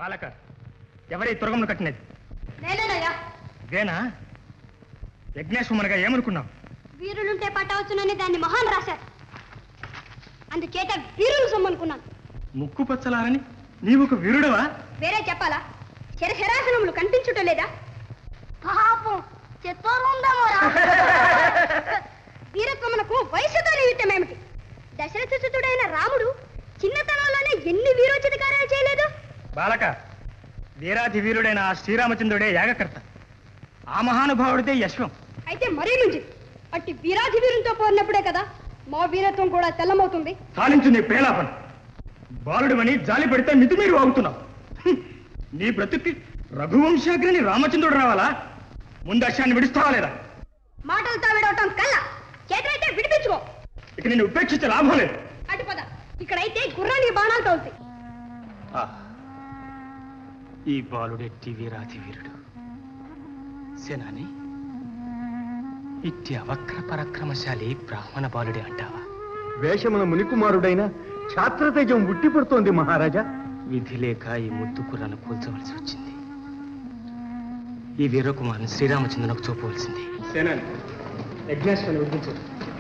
బాలక ఎవరి తురగమును కట్టినది నేనేనయ్యా ఇదేనా యజ్ఞేశ్వరునిగా ఏమనుకున్నావు వీరులుంటే పట్టవచ్చునని దాన్ని మహాన్ రాశారు అందుచేత వీరులు సొమ్మనుకున్నాను ముక్కు పచ్చలారని నీవు ఒక వీరుడవా వేరే చెప్పాలా శరశరాసనములు కనిపించుట లేదా పాపం వీరత్వమునకు వయసుతో నిమిత్తమేమిటి దశరథసుతుడైన రాముడు చిన్నతనంలోనే ఎన్ని వీరోచిత కార్యాలు చేయలేదు బాలక వీరాధి వీరుడైన ఆ శ్రీరామచంద్రుడే యాగకర్త ఆ మహానుభావుడిదే యశ్వం అయితే మరీ నుంచి అట్టి వీరాధి వీరునితో పోరినప్పుడే కదా మా వీరత్వం కూడా తెల్లమవుతుంది సాలించు నీ పేలాపన బాలుడమని జాలి పెడితే మితిమీరి వాగుతున్నావు హ్మ్. నీ బ్రతుక్కి రఘువంశాగ్రని రామచంద్రుడు రావాలా ముందు అశాన్ని విడుస్తావా లేదా మాటలతో విడవటం కల్లా చేతులైతే విడిపించుకో ఇక నేను ఉపేక్షించే లాభం లేదు అటు పద ఇక్కడైతే గుర్రానికి బాణాలు తోలుతాయి ఈ బాలుడెట్టి వీరాధి వీరుడు సేనాని ఇట్టి అవక్ర పరాక్రమశాలి బ్రాహ్మణ బాలుడే అంటావా వేషమున మునికుమారుడైన ఛాత్రతేజం ఉట్టిపడుతోంది మహారాజా విధి లేక ఈ ముద్దు కుర్రాను కూల్చవలసి వచ్చింది ఈ వీరకుమారుని శ్రీరామచంద్రునికి చూపవలసింది సేనాని యజ్ఞేశ్వరుని ఉద్దించు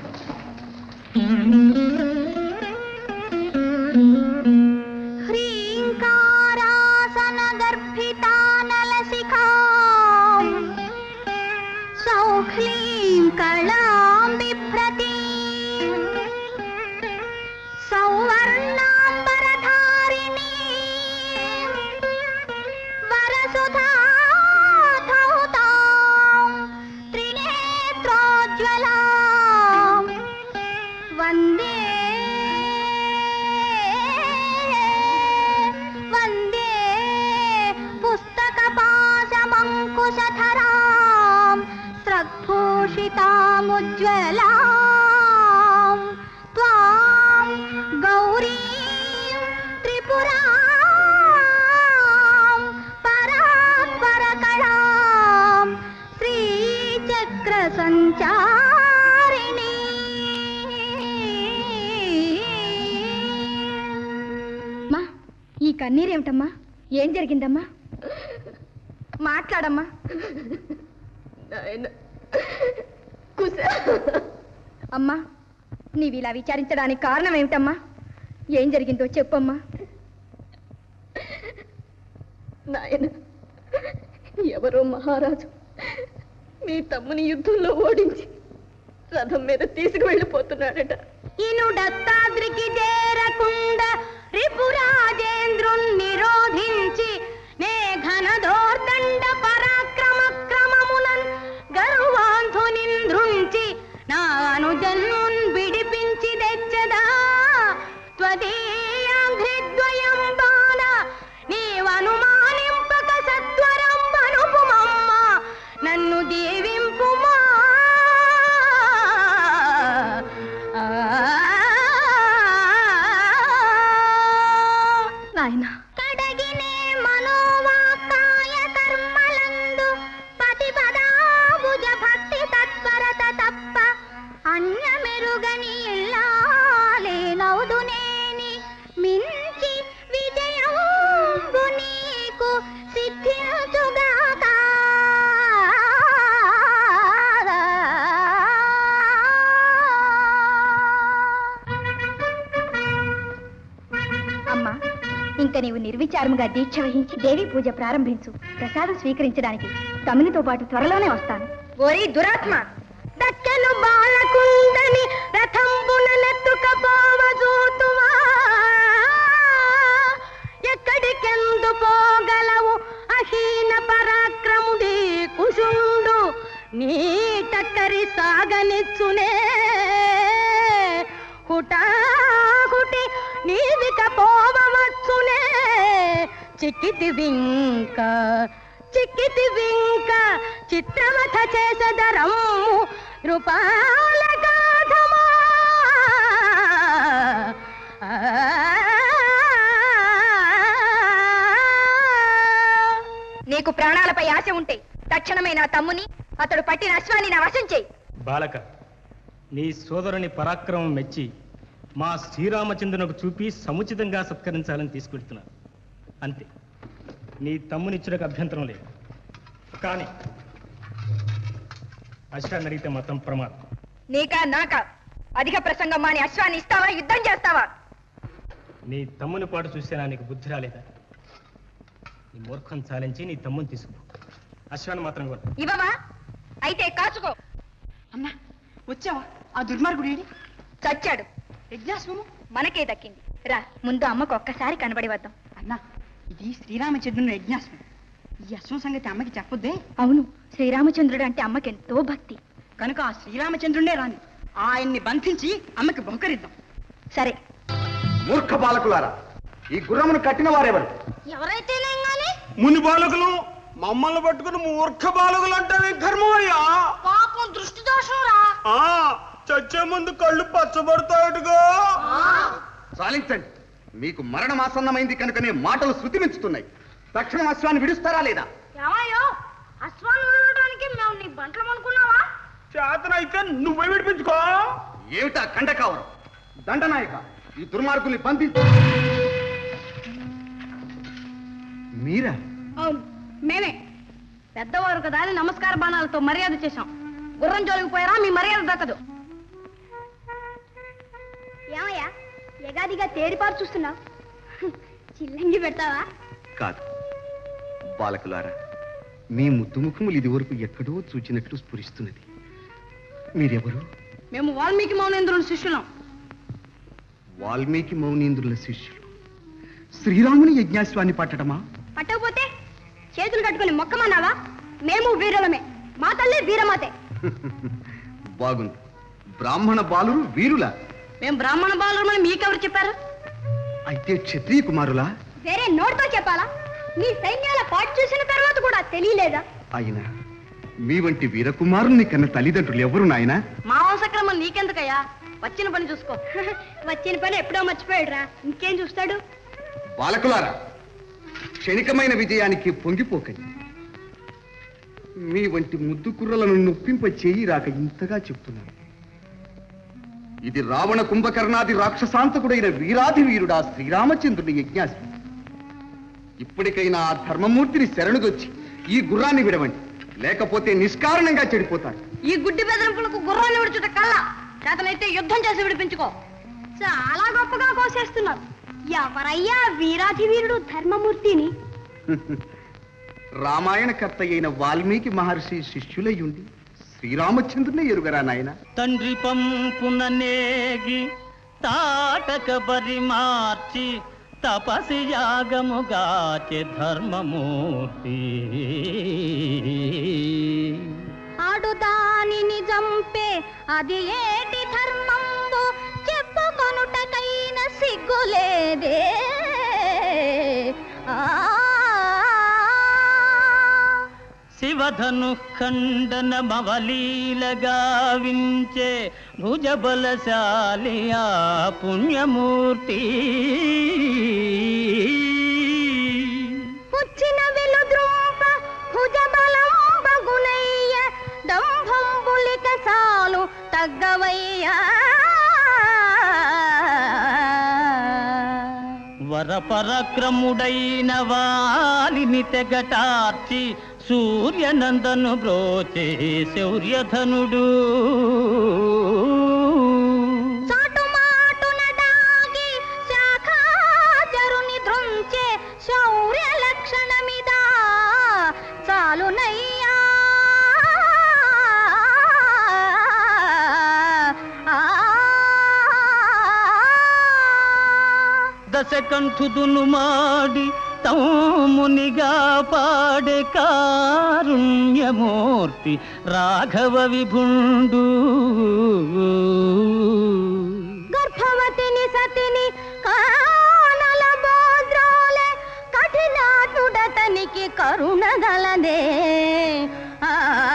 హ్రీంకారాసన గర్భితానలసికా సౌఖ్లీం కళాం బిభ్రతి సౌవర్ణాంబరధారిణి వరసుధాధౌతాం త్రినేత్రోజ్వలాం వందే వందే పుస్తకపాశమంకుశధరాం స్రగ్భూషితాముజ్వలాం త్వాం గౌరీం త్రిపురాం పరాత్పరకళాం శ్రీచక్ర సంచారిణి అమ్మా ఈ కన్నీరేమిటమ్మా ఏం జరిగిందమ్మా మాట్లాడమ్మా అమ్మా నీవు ఇలా విచారించడానికి కారణం ఏమిటమ్మా ఏం జరిగిందో చెప్పమ్మా నాయన ఎవరో మహారాజు మీ తమ్ముని యుద్ధంలో ఓడించి రథం మీద తీసుకువెళ్ళిపోతున్నాడట ఇనుడత్తాద్రికి చేరకుండ రిపురాజేంద్రున్ నిరోధించి నే ఘనదోర్దండ పరాక్రమ క్రమమునన్ గరువాంధునింద్రుంచి నా అనుజన్మున్ విడిపించి తెచ్చదా త్వదీయాంఘ్రిద్వయం బాణ నీవనుమానింపక సత్వరం అనుపుమమ్మ నన్ను దీవింపుమా నాయన కడగినే మనోవాకాయ కర్మలందు పతిపదాభుజ భక్తి తత్పరత తప్ప అన్య మెరుగని ఇల్లాలేనవుదునేని మించి విజయంబు నీకు సిద్ధించుగాక అమ్మా ఇంక నీవు నిర్విచారముగా దీక్ష వహించి దేవి పూజ ప్రారంభించు ప్రసాదం స్వీకరించడానికి తమ్మునితో పాటు త్వరలోనే వస్తాను ఓరి దురాత్మ దక్కను బాలకుందని రథంబుననెత్తుకపోవజూతువా ఎక్కడికెందు పోగలవు అహీన పరాక్రముడి కుశుండు నీ టక్కరి సాగనిచ్చునే హుటాహుటి నీవిక పోవచ్చునే చిక్కితి వింక చిక్కితి వింక చిత్రవథ చేసదరము రూపాల గాధమా నీకు ప్రాణాలపై ఆశ ఉంటే తక్షణమే నా తమ్ముని అతడు పట్టిన అశ్వాన్ని నా వశం చేయి బాలక నీ సోదరుని పరాక్రమం మెచ్చి మా శ్రీరామచంద్రునకు చూపి సముచితంగా సత్కరించాలని తీసుకెళ్తున్నాను అంతే నీ తమ్మునిచ్చుటకు అభ్యంతరం లేదు కానీ అశ్వాన్ని అడిగితే మాత్రం ప్రమాదం నీకా నాకా అధిక ప్రసంగం మాని అశ్వాన్ని ఇస్తావా యుద్ధం చేస్తావా నీ తమ్ముని పాటు చూస్తే నా నీకు బుద్ధి రాలేదా నీ మూర్ఖం చాలించి నీ తమ్ముని తీసుకుపో అశ్వాన్ని మాత్రం ఇవ్వను ఇవ్వవా అయితే కాచుకో అన్నా వచ్చావా ఆ దుర్మార్గుడు ఏడి చచ్చాడు యజ్ఞాశ్వము మనకే దక్కింది రా ముందు అమ్మకు ఒక్కసారి కనబడి వద్దాం అన్నా ఇది శ్రీరామచంద్రుని యజ్ఞాశ్వం ఈ అశ్వం సంగతి అమ్మకి చెప్పొద్దే అవును శ్రీరామచంద్రుడు అంటే అమ్మకెంతో భక్తి కనుక ఆ శ్రీరామచంద్రుడే రాని ఆయన్ని బంధించి అమ్మకి బహుకరిద్దాం సరే మూర్ఖ బాలకులారా ఈ గుర్రమును కట్టిన వారెవరు ఎవరైతేనే గాని ముని బాలకులు మమ్మల్ని పట్టుకుని మూర్ఖ బాలకులు అంటే ధర్మమయ్యా పాపం దృష్టి దోషం రా ఆ చచ్చే ముందు కళ్ళు పచ్చబడతాయటుగా చాలించండి మీకు మరణం ఆసన్నమైంది కనుకనే మాటలు శృతిమించుతున్నాయి తక్షణం అశ్వాన్ని విడుస్తారా లేదా ఏమయ్యో అశ్వాన్ని వదలడానికి మేము నీ బంట్లం అనుకున్నావా చేతనైతే నువ్వే విడిపించుకో ఏమిటా కండకావరం దండనాయక ఈ దుర్మార్గుల్ని బంధించు మీరా అవును మేమే పెద్దవారు కదా అని నమస్కార బాణాలతో మర్యాద చేశాం గుర్రం జోలికి పోయారా మీ మర్యాద దక్కదు ఏమయ్యా ఎగాదిగా తేరిపారు చూస్తున్నావు చిల్లంగి పెడతావా కాదు బాలకులారా మీ ముద్దు ముఖములు ఇదివరకు ఎక్కడో చూచినట్లు స్ఫురిస్తున్నది మీరెవరు మేము వాల్మీకి మౌనేంద్రుని శిష్యులం వాల్మీకి మౌనీంద్రుల శిష్యులు శ్రీరాముని యజ్ఞాశ్వాన్ని పట్టడమా పట్టకపోతే చేతులు కట్టుకుని మొక్కమన్నావా మేము వీరులమే మా తల్లి వీరమాతే బాగుంది బ్రాహ్మణ బాలురు వీరులా మేము బ్రాహ్మణ బాలురమని మీకెవరు చెప్పారు అయితే క్షత్రియ కుమారులా వేరే నోటితో చెప్పాలా మీ సైన్యాల పాటు చూసిన తర్వాత కూడా తెలియలేదా అయినా మీ వంటి వీరకుమారుని కన్న తల్లిదండ్రులు ఎవరు నాయనా మా వంశక్రమం నీకెందుకయ్యా వచ్చిన పని చూసుకో వచ్చిన పని ఎప్పుడో మర్చిపోయాడురా ఇంకేం చూస్తాడు బాలకులారా క్షణికమైన విజయానికి పొంగిపోకండి మీ వంటి ముద్దు కుర్రలను నొప్పింప చేయి రాక ఇంతగా చెప్తున్నాను ఇది రావణ కుంభకర్ణాది రాక్షసాంతకుడైన వీరాధి వీరుడా శ్రీరామచంద్రుని యజ్ఞాశ్వం ఇప్పటికైనా ఆ ధర్మమూర్తిని శరణుదొచ్చి ఈ గుర్రాన్ని విడవండి లేకపోతే నిష్కారణంగా చెడిపోతారు ఈ గుడ్డి బెదిరింపులకు గుర్రాన్ని విడుచుట కల్లా చేతనైతే యుద్ధం చేసి విడిపించుకో చాలా గొప్పగా కోసేస్తున్నారు ఎవరయ్యా వీరాధి వీరుడు ధర్మమూర్తిని రామాయణకర్త అయిన వాల్మీకి మహర్షి శిష్యులయ్యుండి శ్రీరామచంద్రుని ఎరుగరా నాయనా తండ్రి పంపున నేగి తాటక బరి మార్చి తపసి యాగముగాచె ధర్మమూర్తి ఆడు దానిని చంపే అది ఏటి ధర్మంబు చెప్పుకొనుటకైన సిగ్గులేదే ఆ శివధను ఖండన మవలీలగా వించే భుజబలశాలి ఆ పుణ్యమూర్తి పుచ్చిన వెలుద్రూప భుజబలం బగునయ్య దంభంబులిక చాలు తగ్గవయ్యా వరపరక్రముడైన వాలిని తెగటార్చి సూర్యనందను బ్రోచే శౌర్యధనుడు చాటు మాటున డాగి శాఖాచరుని ధృంచే శౌర్య లక్షణమిదా చాలునయ్యా దశకంఠుదును మాడి తమ్మునిగా పాడే కారుణ్యమూర్తి రాఘవ విభుండు గర్భవతిని సతిని కానల బోద్రోలే కఠినాటుడతనికి కరుణగలదే ఆ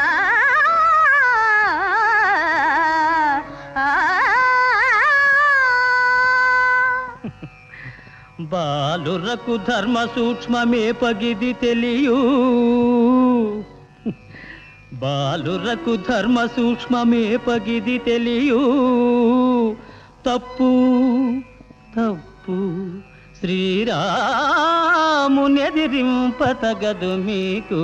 బాలురకు ధర్మ సూక్ష్మమే పగిది తెలియు బాలురకు ధర్మ సూక్ష్మమే పగిది తెలియు తప్పు తప్పు శ్రీరామునెదిరింపతగదు మీకు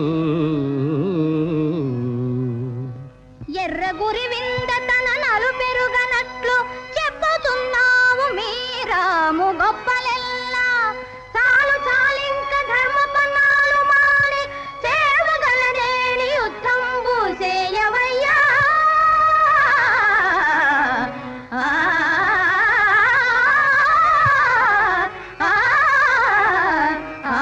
ఎర్ర గురి వింద తన నలు పెరుగనట్లు చెప్పుతున్నాము మీరాము గొప్పలెల్లా చాలు చాలింక ధర్మ పన్నాలు మాని సేవగలనేని యుద్ధంబు చేయవయ్యా ఆ, ఆ, ఆ,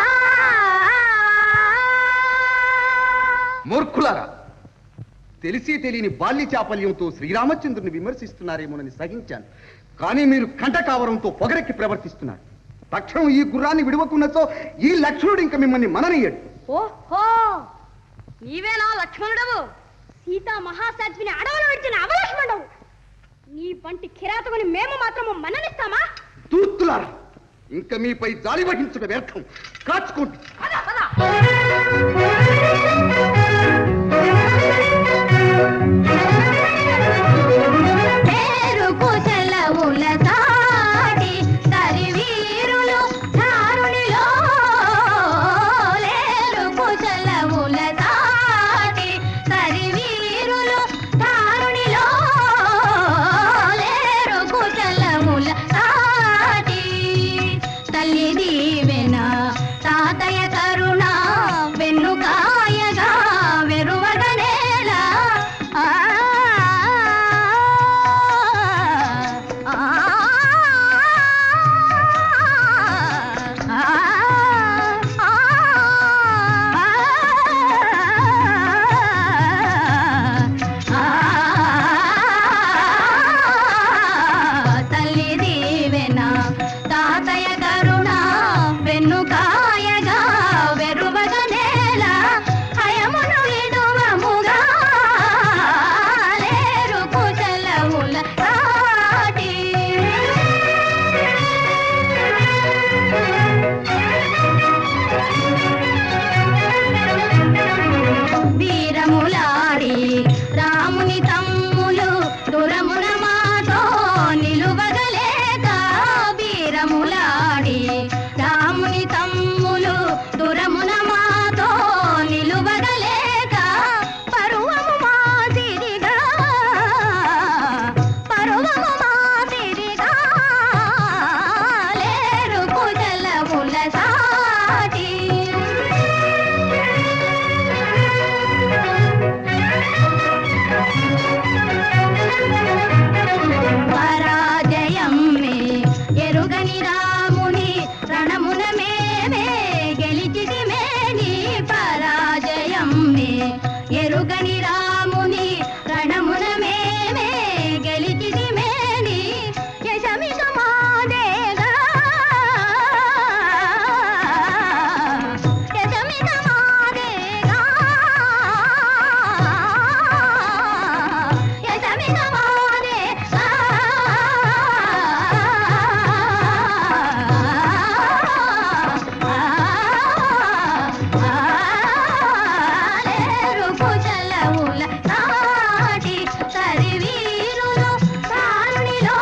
ఆ. మూర్ఖులారా తెలిసి తెలియని బాల్య చాపల్యంతో శ్రీరామచంద్రుని విమర్శిస్తున్నారేమోనని సహించాను కానీ మీరు కంటకావరంతో పొగరెక్కి ప్రవర్తిస్తున్నారు తక్షణం ఈ గుర్రాన్ని విడవకున్నచో ఈ లక్ష్మణుడు ఇంక మిమ్మల్ని మననీయడు ఓహో నీవేనా లక్ష్మణుడవు సీతా మహాసత్విని అడవులు విడిచిన అవలక్ష్మణుడవు నీ వంటి కిరాతకుని మేము మాత్రము మన్ననిస్తామా తూర్తులారా ఇంక మీపై జాలి వహించుట వ్యర్థం కాచుకోండి పద పద పేరుకు సెలవుల సాటి తరివీరులు ధారునిలో లేరుకు సెలవుల సాటి తరివీరులు ధారునిలో లేరుకు సెలవుల సాటి తల్లి దీవెన తాతయ్య కరుణ వెన్నుకాయగా వెరువగనేలా ఆ ఆ తల్లి దీవెన తాతయ్య కరుణ వెన్నుకాయగా వెరువగ నేల హయమును విడువముగా లేరు కుశలముల సాటి వీరములాడి రాముని తమ్ములు దురమున మాతో నిలువగలేక వీరములాడి రాముని తమ్ములు దురమున మాతో నిలువగలేక పరువము మాదిరిగా పరువము మాదిరిగా లేరు కుశలముల సాటి పరాజయం మే ఎరుగని రాముని రణమున మేమే గెలిచిటి మేని పరాజయం మే ఎరుగని రాముని రణమున మేమే గెలిచిటి మేని యశమిక మాదేగా యశమిక మాదేగా యశమిక మాదేగా లేరు కుశలముల నాటి తరివీరులు కారునిలో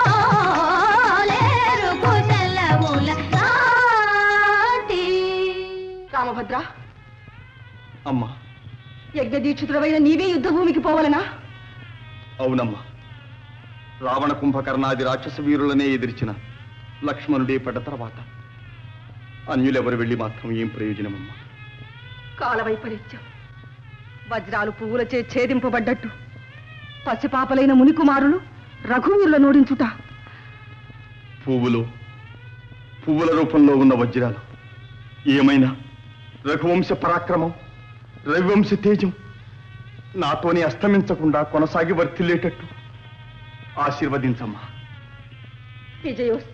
లేరు కుశలముల నాటి రామభద్ర అమ్మా యజ్ఞదీక్షితుడవైన నీవే యుద్ధ భూమికి పోవలనా అవునమ్మా రావణ కుంభకర్ణాది రాక్షస వీరులనే ఎదిర్చిన లక్ష్మణుడే పడ్డ తర్వాత అన్యులెవరు వెళ్ళి మాత్రం ఏం ప్రయోజనమమ్మా కాల వైపరీత్యం వజ్రాలు పువ్వులచే ఛేదింపబడ్డట్టు పసిపాపలైన మునికుమారులు రఘువీరుల నోడించుట పువ్వులు పువ్వుల రూపంలో ఉన్న వజ్రాలు ఏమైనా రఘువంశ పరాక్రమం రవివంశ తేజం నాతోనే అస్తమించకుండా కొనసాగి వర్తిల్లేటట్టు ఆశీర్వదించమ్మా విజయోస్తు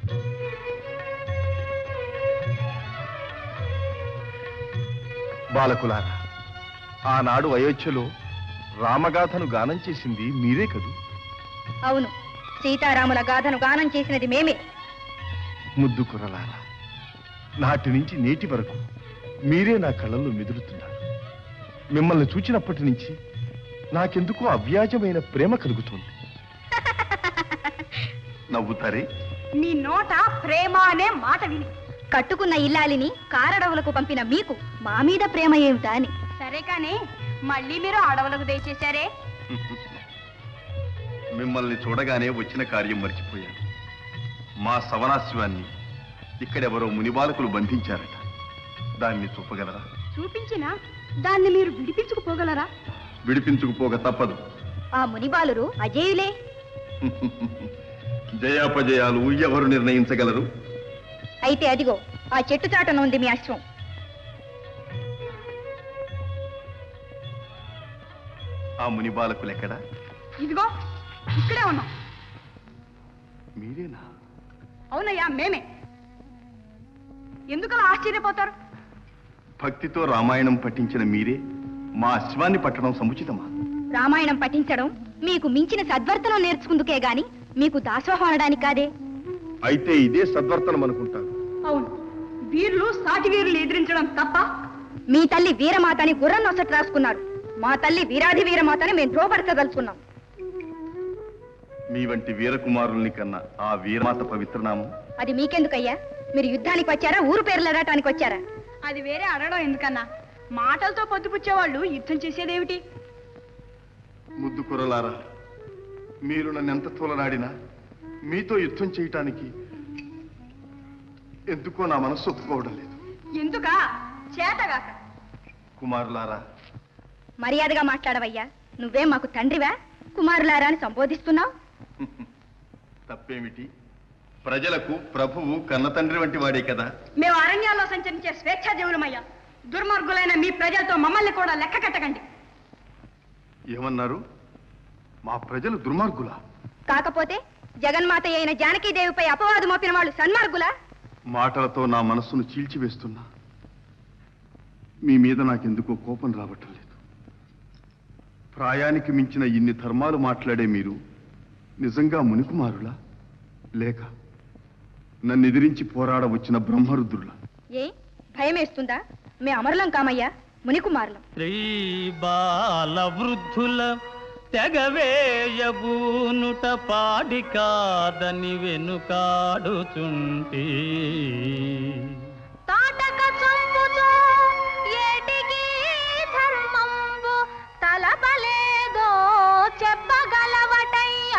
బాలకులారా ఆనాడు అయోధ్యలో రామగాథను గానం చేసింది మీరే కదూ అవును సీతారాముల గాథను గానం చేసినది మేమే ముద్దు కురలారా నాటి నుంచి నేటి వరకు మీరే నా కళ్ళల్లో మెదులుతున్నారు మిమ్మల్ని చూచినప్పటి నుంచి నాకెందుకో అవ్యాజమైన ప్రేమ కలుగుతోంది నవ్వుతారే మీ నోట ప్రేమ అనే మాట విని కట్టుకున్న ఇల్లాలిని కారడవులకు పంపిన మీకు మా మీద ప్రేమ ఏమిటా అని సరే కానీ మళ్ళీ మీరు అడవులకు దయచేశారే మిమ్మల్ని చూడగానే వచ్చిన కార్యం మర్చిపోయాను మా సవనాశివాన్ని ఇక్కడెవరో మునిబాలకులు బంధించారట దాన్ని చూపగలరా చూపించినా దాన్ని మీరు విడిపించుకుపోగలరా విడిపించుకుపోక తప్పదు ఆ మునిబాలురు అజేయులే జయాపజయాలు ఎవరు నిర్ణయించగలరు అయితే అదిగో ఆ చెట్టు చాటున ఉంది మీ అశ్వం ఆ మునిబాలకులెక్కడా ఇదిగో ఇక్కడే ఉన్నాం మీరేనా అవునయ్యా మేమే ఎందుకలా ఆశ్చర్యపోతారు భక్తితో రామాయణం పఠించిన మీరే మా అశ్వాన్ని పట్టడం సముచితమా రామాయణం పఠించడం మీకు మించిన సద్వర్తనం నేర్చుకుందుకే గాని మీకు దాసోహం అనడానికి కాదే అయితే ఇదే సద్వర్తనం అనుకుంటాను అవును వీరులు సాటి వీరులు ఎదిరించడం తప్ప మీ తల్లి వీరమాతని గుర్రం నొసట రాసుకున్నారు మా తల్లి వీరాధి వీరమాతని మేము ద్రోపరచదలుచుకున్నాం మీ వంటి వీరకుమారుల్ని కన్నా ఆ వీరమాత పవిత్రనామం అది మీకెందుకయ్యా మీరు యుద్ధానికి వచ్చారా ఊరు పేర్లు ఎడటానికి వచ్చారా అది వేరే అడగడం ఎందుకన్నా మాటలతో పొద్దుపుచ్చేవాళ్ళు యుద్ధం చేసేదేమిటి ముద్దు కురలారా మీరు నన్ను ఎంత తోలనాడినా మీతో యుద్ధం చేయటానికి ఎందుకో నా మనస్సు ఒప్పుకోవడం లేదు ఎందుకా చేతగాక కుమారులారా మర్యాదగా మాట్లాడవయ్యా నువ్వేం మాకు తండ్రివా కుమారులారా అని సంబోధిస్తున్నావు తప్పేమిటి ప్రజలకు ప్రభువు కన్నతండ్రి వంటి వాడే కదా మేము అరణ్యాల్లో సంచరించే స్వేచ్ఛాజీవులమయ్యా దుర్మార్గులైన మీ ప్రజలతో మమ్మల్ని కూడా లెక్క కట్టకండి ఏమన్నారు మా ప్రజలు దుర్మార్గులా కాకపోతే జగన్మాత అయిన జానకీదేవిపై అపవాదు మోపిన వాళ్ళు సన్మార్గులా మాటలతో నా మనస్సును చీల్చివేస్తున్నా మీ మీద నాకెందుకో కోపం రావటం లేదు ప్రాయానికి మించిన ఇన్ని ధర్మాలు మాట్లాడే మీరు నిజంగా మునికుమారులా లేక నన్ను ఎదిరించి పోరాడ వచ్చిన బ్రహ్మరుద్రులా ఏ భయమేస్తుందా మే అమరులం కామయ్యా మునికుమారులం స్త్రీ బాల వృద్ధుల తెగవేయబూనుట పాడి కాదని వెనుకాడుచుంటి తాటక చంపుచో ఏటికి ధర్మంబు తలపలేదో చెప్పగలవటయ్యా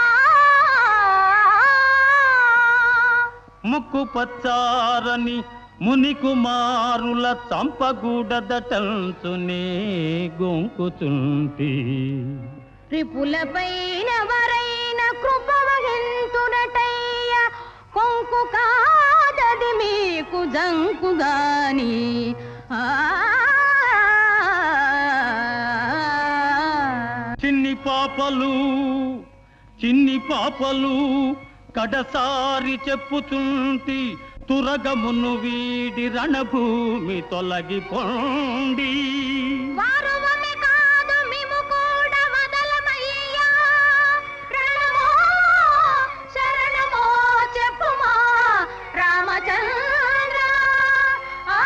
ముక్కు పచ్చారని ముని కుమారుల చంపగూడదటల్చునే గొంకుచుంటి రిపులపైన వరైన కృప వహింతునటయ్య కొంకు కాదది మీకు జంకుగాని ఆ చిన్ని పాపలు చిన్ని పాపలు కడసారి చెప్పుచుంటి తురగమును వీడి రణభూమి తొలగిపోండి వారువమి కాదు మిము కూడా వదలమయ్యా రణమో శరణమో చెప్పుమా రామచంద్ర ఆ,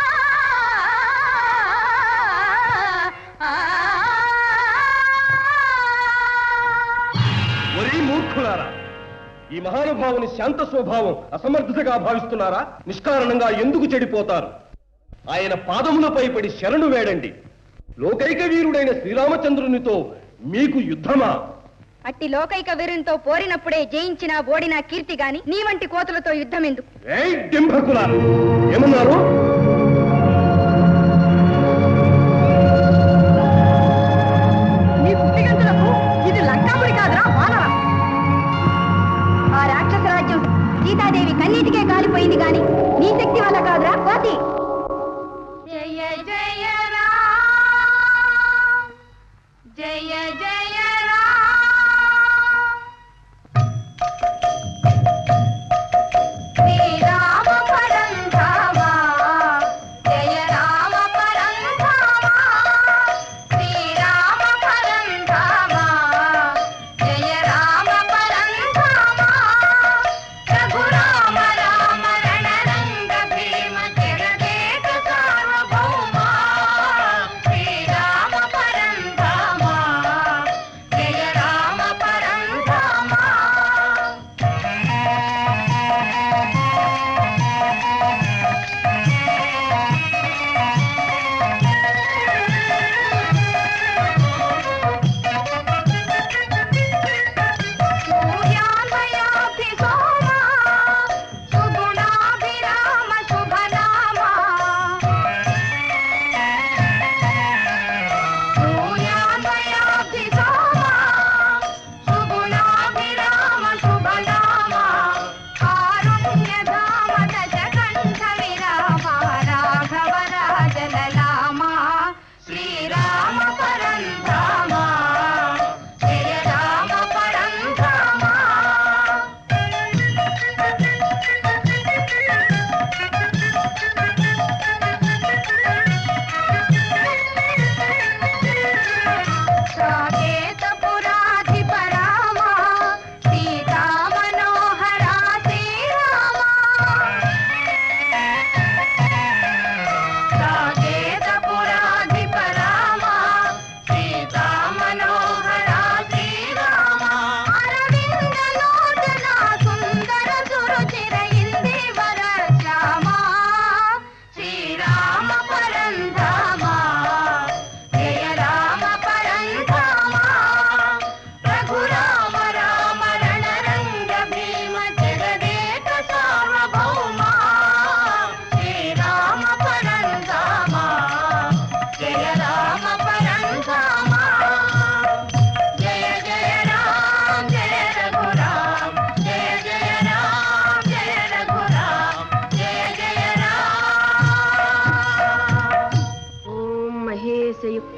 ఆ, ఒరే మూర్ఖులారా ఈ మహానుభావుని శాంత స్వభావం అసమర్థతగా భావిస్తున్నారా నిష్కారణంగా ఎందుకు చెడిపోతారు ఆయన పాదములపై పడి శరణు వేడండి లోకైక వీరుడైన శ్రీరామచంద్రునితో మీకు యుద్ధమా అట్టి లోకైక వీరునితో పోరినప్పుడే జయించిన ఓడిన కీర్తి గాని నీ వంటి కోతులతో యుద్ధం ఎందుకు ఏయ్ డింభకుల ఏమన్నారు మీ కుట్టిగంతులకు ఇది లంకాపురి కాదురా వానరా ఆ రాక్షస రాజ్యం సీతాదేవి కన్నీటికే కాలిపోయింది గాని నీ శక్తి వల్ల కాదురా కోతి జయ జయ రామ్ జయ జయ రామ్ శ్రీరామ పరంధామా జయ రామ పరంధామా శ్రీరామ పరంధామా జయ రామ పరంధామా రఘురామ రామ రణరంగ భీమ జగదే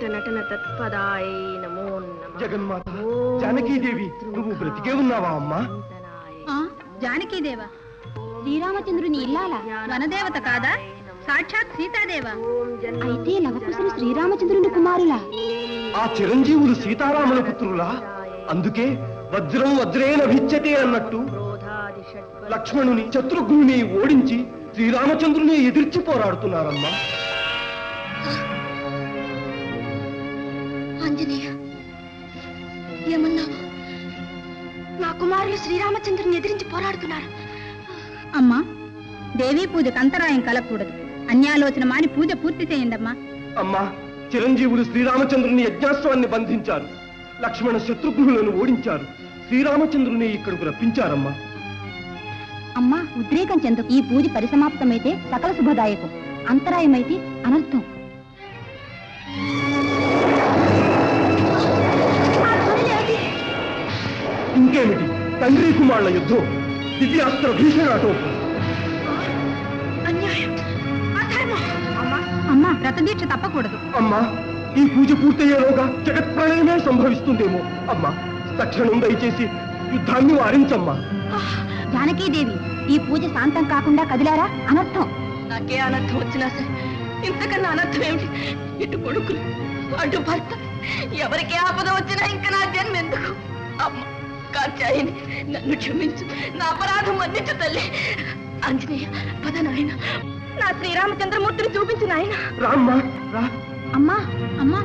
నటన తత్పదాయ నమో నమః జగన్మాత జానకీదేవి నువ్వు బ్రతికే ఉన్నావా అమ్మా జానకీదేవ శ్రీరామచంద్రుని ఇల్లాల వనదేవత కాదా సాక్షాత్ సీతాదేవ అయితే లవకుశులు శ్రీరామచంద్రుని కుమారులా ఆ చిరంజీవులు సీతారాముల పుత్రులా అందుకే వజ్రం వజ్రేన భిచ్చతే అన్నట్టు లక్ష్మణుని శత్రుఘ్నుని ఓడించి శ్రీరామచంద్రుని ఎదిర్చి పోరాడుతున్నారమ్మా ఆంజనేయ ఏమన్నావు నా కుమారులు శ్రీరామచంద్రుని ఎదిరించి పోరాడుతున్నారు అమ్మా దేవీ పూజకు అంతరాయం కలగకూడదు అన్యాలోచన మాని పూజ పూర్తి చేయండమ్మా అమ్మా చిరంజీవులు శ్రీరామచంద్రుని యజ్ఞాస్వాన్ని బంధించారు లక్ష్మణ శత్రుఘ్నులను ఓడించారు శ్రీరామచంద్రుని ఇక్కడకు రప్పించారమ్మా అమ్మా ఉద్రేకం చెందకు ఈ పూజ పరిసమాప్తమైతే సకల శుభదాయకం అంతరాయమైతే అనర్థం ఇంకేమిటి తండ్రి కుమారుల యుద్ధం దివ్యాస్త్ర భీషణాటోపం అమ్మా వ్రతదీక్ష తప్పకూడదు అమ్మా ఈ పూజ పూర్తయ్యేలోగా జగత్ ప్రళయమే సంభవిస్తుందేమో అమ్మా తక్షణం దయచేసి యుద్ధాన్ని వారించమ్మా జానకీదేవి ఈ పూజ శాంతం కాకుండా కదిలారా అనర్థం నాకే అనర్థం వచ్చినా సరే ఇంతకన్నా అనర్థం ఏమిటి ఇటు కొడుకులు అటు భర్త ఎవరికి ఆపద వచ్చినా ఇంకా నా జన్మ ఎందుకు అమ్మ కాచాయిని నన్ను క్షమించు నా అపరాధం మన్నించు తల్లి ఆంజనేయ పద నాయన నా శ్రీరామచంద్రమూర్తిని చూపించు నాయన రామ్మా రా అమ్మా అమ్మా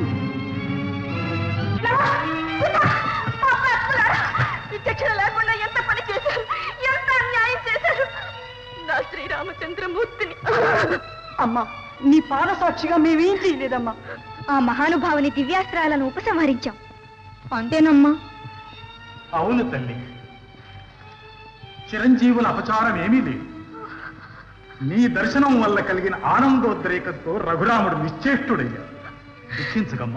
విచక్షణ లేకుండా ఎంత పని చేశారు ఎంత అన్యాయం చేశారు నా శ్రీరామచంద్రమూర్తిని అమ్మా నీ పాద సాక్షిగా మేమేం చేయలేదమ్మా ఆ మహానుభావుని దివ్యాస్త్రాలను ఉపసంహరించాం అంతేనమ్మా అవును తల్లి చిరంజీవుల అపచారం ఏమీ లేదు నీ దర్శనం వల్ల కలిగిన ఆనందోద్రేకంతో రఘురాముడు నిశ్చేష్టుడయ్యాడు దుఃఖించకమ్మా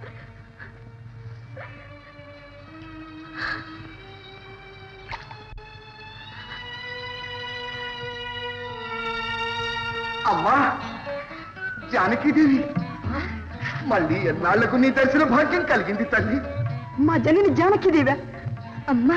అమ్మా జానకీదేవి మళ్ళీ ఎన్నాళ్లకు నీ దర్శన భాగ్యం కలిగింది తల్లి మా జనని జానకిదేవా అమ్మా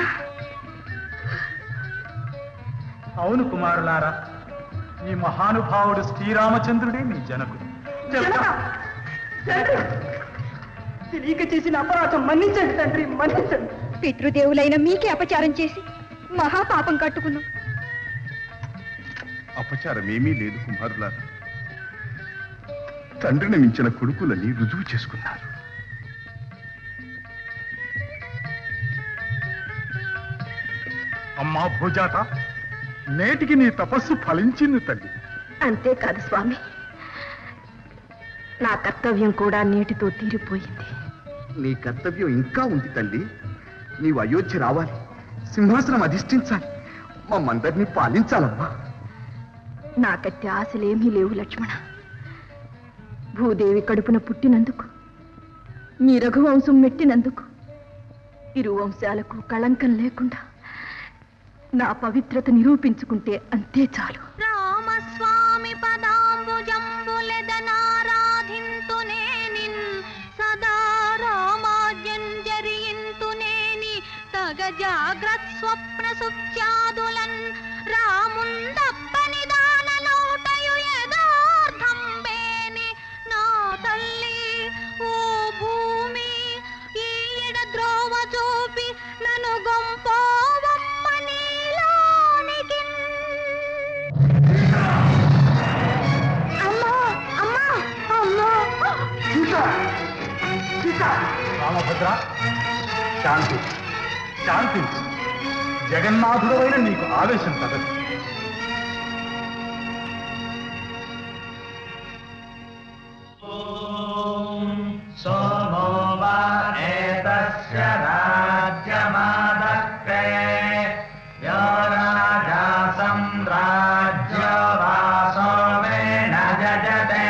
అవును కుమారులారా ఈ మహానుభావుడు శ్రీరామచంద్రుడే నీ జనకుడు జనక తండ్రి తెలియక చేసిన అపరాధం మన్నించండి తండ్రి మన్నించండి పితృదేవులైన మీకే అపచారం చేసి మహాపాపం కట్టుకున్నాం అపచారమేమీ లేదు కుమారులారా తండ్రిని మించిన కొడుకులని రుజువు చేసుకున్నారు అమ్మా భూజాత నేటికి నీ తపస్సు ఫలించింది తల్లి అంతేకాదు స్వామి నా కర్తవ్యం కూడా నీటితో తీరిపోయింది నీ కర్తవ్యం ఇంకా ఉంది తల్లి నీవు అయోధ్య రావాలి సింహాసనం అధిష్ఠించాలి మమ్మందరినీ పాలించాలమ్మా నాకట్టి ఆశలేమీ లేవు లక్ష్మణ భూదేవి కడుపున పుట్టినందుకు మీ రఘువంశం మెట్టినందుకు ఇరు వంశాలకు కళంకం లేకుండా నా పవిత్రత నిరూపించుకుంటే అంతే చాలు రామస్వామి పదాంబుజంబులెదనారాధింతునేనిన్ సదా రామాజ్ఞంజరియింతునేని తగ జాగ్రత్ స్వప్న సుఖ్యాదులన్ రాముందప్పని దానలోటయు యదార్థంబేని నా తల్లి ఓ భూమి ఈడ ద్రోవ చూపి నన్ను గొంపోవమ్మ నీలోనికి అమ్మా అమ్మా అమ్మా రామభద్ర శాంతి శాంతి జగన్నాథుడైన నీకు ఆవేశం తగదు सोमो वा एतस्य राज्यमादत्ते यो राजा सम्राज्यो वासोमेन जजते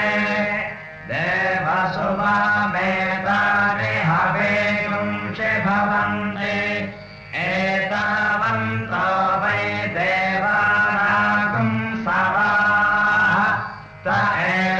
देवसुमामेतानि हवेगुंषि भवन्ति एतावन्तो वै देवानागुं सवाः त एव